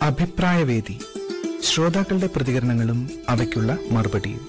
അഭിപ്രായവേദി ശ്രോതാക്കളുടെ പ്രതികരണങ്ങളും അവയ്ക്കുള്ള മറുപടിയും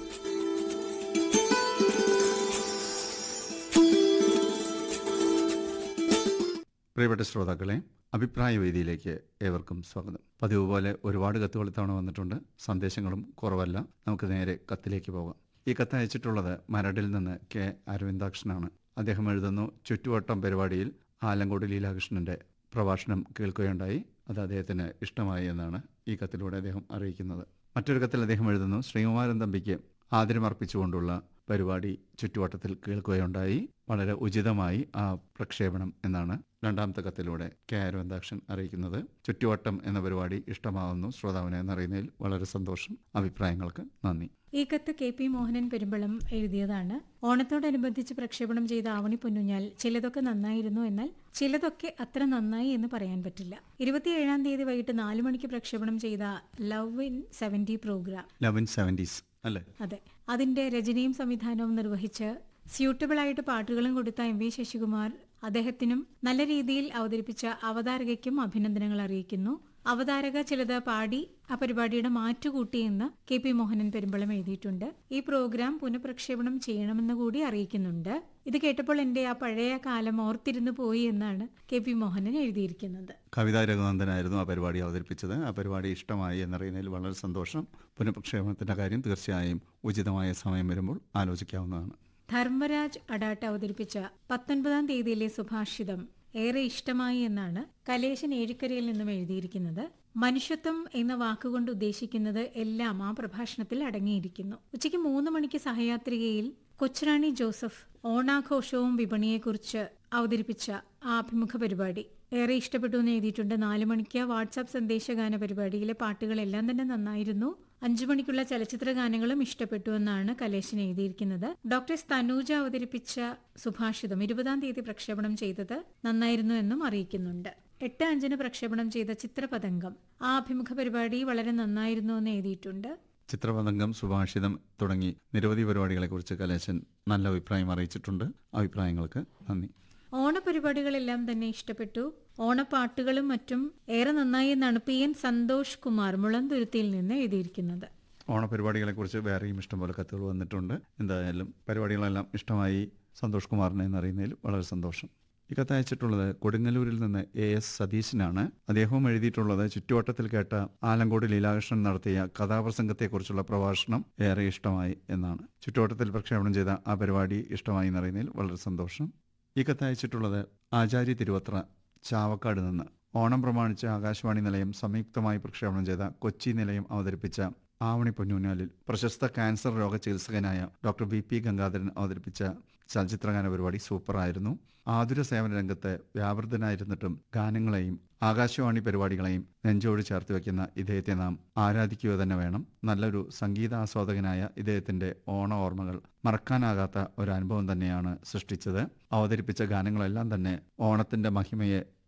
പ്രിയപ്പെട്ട ശ്രോതാക്കളെ അഭിപ്രായ വേദിയിലേക്ക് ഏവർക്കും സ്വാഗതം പതിവ് പോലെ ഒരുപാട് കത്തുകൾ ഇത്തവണ വന്നിട്ടുണ്ട് സന്ദേശങ്ങളും കുറവല്ല നമുക്ക് നേരെ കത്തിലേക്ക് പോകാം ഈ കത്ത് അയച്ചിട്ടുള്ളത് മരടിൽ നിന്ന് കെ അരവിന്ദാക്ഷനാണ് അദ്ദേഹം എഴുതുന്നു ചുറ്റുവട്ടം പരിപാടിയിൽ ആലങ്കോട് ലീലാകൃഷ്ണന്റെ പ്രഭാഷണം കേൾക്കുകയുണ്ടായി അത് അദ്ദേഹത്തിന് ഇഷ്ടമായി എന്നാണ് ഈ കത്തിലൂടെ അദ്ദേഹം അറിയിക്കുന്നത് മറ്റൊരു കത്തിൽ അദ്ദേഹം എഴുതുന്നു ശ്രീകുമാരൻ തമ്പിക്ക് ആദരമർപ്പിച്ചുകൊണ്ടുള്ള പരിപാടി ചുറ്റുവട്ടത്തിൽ കേൾക്കുകയുണ്ടായി വളരെ ഉചിതമായി ആ പ്രക്ഷേപണം എന്നാണ് രണ്ടാമത്തെ കത്തിലൂടെ കെ അരവിന്ദാക്ഷൻ അറിയിക്കുന്നത് ചുറ്റുവട്ടം എന്ന പരിപാടി ഇഷ്ടമാവുന്നു ശ്രോതാവിനെ എന്നറിയുന്നതിൽ വളരെ സന്തോഷം അഭിപ്രായങ്ങൾക്ക് നന്ദി ഈ കത്ത് കെ പി മോഹനൻ പെരുമ്പളം എഴുതിയതാണ് ഓണത്തോടനുബന്ധിച്ച് പ്രക്ഷേപണം ചെയ്ത ആവണി പൊന്നുഞ്ഞാൽ ചിലതൊക്കെ നന്നായിരുന്നു എന്നാൽ ചിലതൊക്കെ അത്ര നന്നായി എന്ന് പറയാൻ പറ്റില്ല ഇരുപത്തിയേഴാം തീയതി വൈകിട്ട് നാലു മണിക്ക് പ്രക്ഷേപണം ചെയ്ത ലവ് ഇൻ സെവന്റി പ്രോഗ്രാം ലെവൻ സെവൻറ്റീസ് അല്ലേ അതെ അതിന്റെ രചനയും സംവിധാനവും നിർവഹിച്ച് സ്യൂട്ടബിൾ ആയിട്ട് പാട്ടുകളും കൊടുത്ത എം വി ശശികുമാർ അദ്ദേഹത്തിനും നല്ല രീതിയിൽ അവതരിപ്പിച്ച അവതാരകയ്ക്കും അഭിനന്ദനങ്ങൾ അറിയിക്കുന്നു അവതാരക ചിലത് പാടി ആ പരിപാടിയുടെ മാറ്റുകൂട്ടിയെന്ന് കെ പി മോഹനൻ പെരുമ്പളം എഴുതിയിട്ടുണ്ട് ഈ പ്രോഗ്രാം പുനഃപ്രക്ഷേപണം ചെയ്യണമെന്ന് കൂടി അറിയിക്കുന്നുണ്ട് ഇത് കേട്ടപ്പോൾ എന്റെ ആ പഴയ കാലം ഓർത്തിരുന്നു പോയി എന്നാണ് കെ പി മോഹനൻ എഴുതിയിരിക്കുന്നത് കവിതാ രഘുനന്ദനായിരുന്നു ആ പരിപാടി അവതരിപ്പിച്ചത് ആ പരിപാടി ഇഷ്ടമായി എന്നറിയുന്നതിൽ വളരെ സന്തോഷം പുനഃപ്രക്ഷേപണത്തിന്റെ കാര്യം തീർച്ചയായും ഉചിതമായ സമയം വരുമ്പോൾ ആലോചിക്കാവുന്നതാണ് ധർമ്മരാജ് അഡാട്ട് അവതരിപ്പിച്ച പത്തൊൻപതാം തീയതിയിലെ സുഭാഷിതം ഏറെ ഇഷ്ടമായി എന്നാണ് കലേശൻ ഏഴിക്കരയിൽ നിന്നും എഴുതിയിരിക്കുന്നത് മനുഷ്യത്വം എന്ന വാക്കുകൊണ്ട് ഉദ്ദേശിക്കുന്നത് എല്ലാം ആ പ്രഭാഷണത്തിൽ അടങ്ങിയിരിക്കുന്നു ഉച്ചയ്ക്ക് മൂന്ന് മണിക്ക് സഹയാത്രികയിൽ കൊച്ചുറാണി ജോസഫ് ഓണാഘോഷവും വിപണിയെക്കുറിച്ച് അവതരിപ്പിച്ച ആ അഭിമുഖ പരിപാടി ഏറെ ഇഷ്ടപ്പെട്ടു എന്ന് എഴുതിയിട്ടുണ്ട് നാലു മണിക്ക് വാട്സാപ്പ് സന്ദേശഗാന പരിപാടിയിലെ പാട്ടുകളെല്ലാം തന്നെ നന്നായിരുന്നു അഞ്ചു മണിക്കുള്ള ചലച്ചിത്ര ഗാനങ്ങളും ഇഷ്ടപ്പെട്ടു എന്നാണ് കലേശൻ എഴുതിയിരിക്കുന്നത് ഡോക്ടർ തനൂജ അവതരിപ്പിച്ച സുഭാഷിതം ഇരുപതാം തീയതി പ്രക്ഷേപണം ചെയ്തത് നന്നായിരുന്നു എന്നും അറിയിക്കുന്നുണ്ട് എട്ട് അഞ്ചിന് പ്രക്ഷേപണം ചെയ്ത ചിത്രപതംഗം ആ അഭിമുഖ പരിപാടി വളരെ നന്നായിരുന്നു എന്ന് എഴുതിയിട്ടുണ്ട് ചിത്രപതംഗം സുഭാഷിതം തുടങ്ങി നിരവധി പരിപാടികളെക്കുറിച്ച് കലേശൻ നല്ല അഭിപ്രായം അറിയിച്ചിട്ടുണ്ട് അഭിപ്രായങ്ങൾക്ക് നന്ദി ഓണപരിപാടികളെല്ലാം തന്നെ ഇഷ്ടപ്പെട്ടു ഓണപ്പാട്ടുകളും മറ്റും ഏറെ നന്നായി എന്നാണ് പി എൻ സന്തോഷ് കുമാർ മുളന്തുരുത്തിയിൽ നിന്ന് എഴുതിയിരിക്കുന്നത് ഓണപരിപാടികളെക്കുറിച്ച് വേറെയും ഇഷ്ടംപോലെ കത്തുകൾ വന്നിട്ടുണ്ട് എന്തായാലും പരിപാടികളെല്ലാം ഇഷ്ടമായി സന്തോഷ് കുമാറിനെ എന്നറിയുന്നതിൽ വളരെ സന്തോഷം ഈ കത്ത് അയച്ചിട്ടുള്ളത് കൊടുങ്ങല്ലൂരിൽ നിന്ന് എ എസ് സതീശനാണ് അദ്ദേഹവും എഴുതിയിട്ടുള്ളത് ചുറ്റുവട്ടത്തിൽ കേട്ട ആലങ്കോട് ലീലാകൃഷ്ണൻ നടത്തിയ കഥാപ്രസംഗത്തെക്കുറിച്ചുള്ള പ്രഭാഷണം ഏറെ ഇഷ്ടമായി എന്നാണ് ചുറ്റുവട്ടത്തിൽ പ്രക്ഷേപണം ചെയ്ത ആ പരിപാടി ഇഷ്ടമായി എന്നറിയുന്നതിൽ വളരെ സന്തോഷം ഈ കത്ത് അയച്ചിട്ടുള്ളത് ആചാര്യ തിരുവത്ര ചാവക്കാട് നിന്ന് ഓണം പ്രമാണിച്ച് ആകാശവാണി നിലയം സംയുക്തമായി പ്രക്ഷേപണം ചെയ്ത കൊച്ചി നിലയം അവതരിപ്പിച്ച ആവണി പൊന്നൂനാലിൽ പ്രശസ്ത ക്യാൻസർ രോഗ ചികിത്സകനായ ഡോക്ടർ വി പി ഗംഗാധരൻ അവതരിപ്പിച്ച ചലച്ചിത്രഗാന പരിപാടി സൂപ്പറായിരുന്നു ആതുര സേവന രംഗത്ത് വ്യാപൃതനായിരുന്നിട്ടും ഗാനങ്ങളെയും ആകാശവാണി പരിപാടികളെയും നെഞ്ചോട് ചേർത്ത് വെക്കുന്ന ഇദ്ദേഹത്തെ നാം ആരാധിക്കുക തന്നെ വേണം നല്ലൊരു സംഗീതാസ്വാദകനായ ഇദ്ദേഹത്തിന്റെ ഓണ ഓർമ്മകൾ മറക്കാനാകാത്ത ഒരു അനുഭവം തന്നെയാണ് സൃഷ്ടിച്ചത് അവതരിപ്പിച്ച ഗാനങ്ങളെല്ലാം തന്നെ ഓണത്തിന്റെ മഹിമയെ